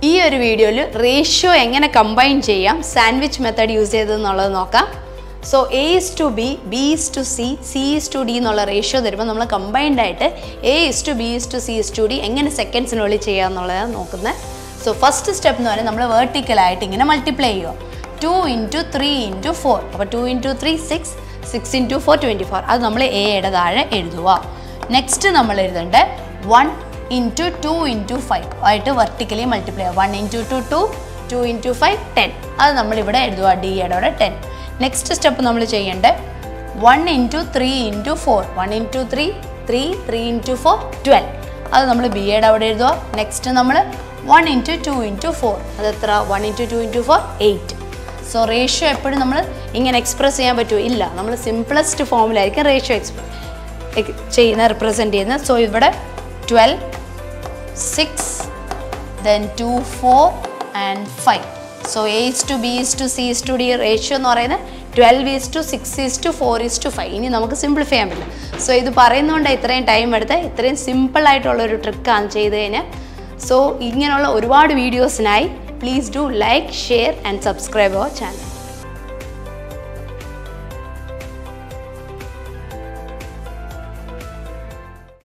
ഈ ഒരു വീഡിയോയിൽ റേഷ്യോ എങ്ങനെ കമ്പൈൻ ചെയ്യാം സാൻഡ്വിച്ച് മെത്തേഡ് യൂസ് ചെയ്തെന്നുള്ളത് നോക്കാം so A is to B B is to C C is to D എന്നുള്ള റേഷ്യോ തരുമ്പോൾ നമ്മൾ കമ്പൈൻഡ് ആയിട്ട് A is to B is to C is to D എങ്ങനെ സെക്കൻഡ്സിനുള്ളിൽ ചെയ്യുക എന്നുള്ളതാണ് നോക്കുന്നത് സോ ഫസ്റ്റ് സ്റ്റെപ്പ് എന്ന് പറയുന്നത് നമ്മൾ വേർട്ടിക്കലായിട്ട് ഇങ്ങനെ മൾട്ടിപ്ലൈ ചെയ്യുക two into three into four അപ്പോൾ two into three six six into four twenty four അത് നമ്മൾ എയുടെ താഴെ എഴുതുക നെക്സ്റ്റ് നമ്മൾ എഴുതേണ്ടത് one into two into five ആയിട്ട് വെർട്ടിക്കലി മൾട്ടിപ്ലൈ ചെയ്യുക one into two two two into five ten അത് നമ്മളിവിടെ എഴുതുക ഡിയുടെ അവിടെ ടെൻ നെക്സ്റ്റ് സ്റ്റെപ്പ് നമ്മൾ ചെയ്യേണ്ടത് one into three into four one into three three three into four twelve അത് നമ്മൾ ബി എയുടെ അവിടെ എഴുതുക നെക്സ്റ്റ് നമ്മൾ one into two into four അത് എത്ര one into two into four eight so ratio എപ്പോഴും നമ്മൾ ഇങ്ങനെ എക്സ്പ്രസ് ചെയ്യാൻ പറ്റുമോ ഇല്ല നമ്മൾ സിംപ്ലസ്റ്റ് ഫോമിലായിരിക്കും റേഷ്യോ എക്സ്പ്ര ചെയ്യുന്ന റിപ്രസെൻറ്റ് ചെയ്യുന്നത് സോ ഇവിടെ twelve six then to four and five so A is to B is to C is to D ratio എന്ന് പറയുന്നത് twelve is to six is to four is to five ഇനി നമുക്ക് simplify ചെയ്യാൻ പറ്റില്ല so ഇത് പറയുന്നതുകൊണ്ട് ഇത്രയും time എടുത്ത് ഇത്രയും സിമ്പിൾ ആയിട്ടുള്ള ഒരു ട്രിക്കാണ് ചെയ്ത് കഴിഞ്ഞാൽ സോ ഇങ്ങനെയുള്ള ഒരുപാട് വീഡിയോസിനായി please do like share and subscribe our channel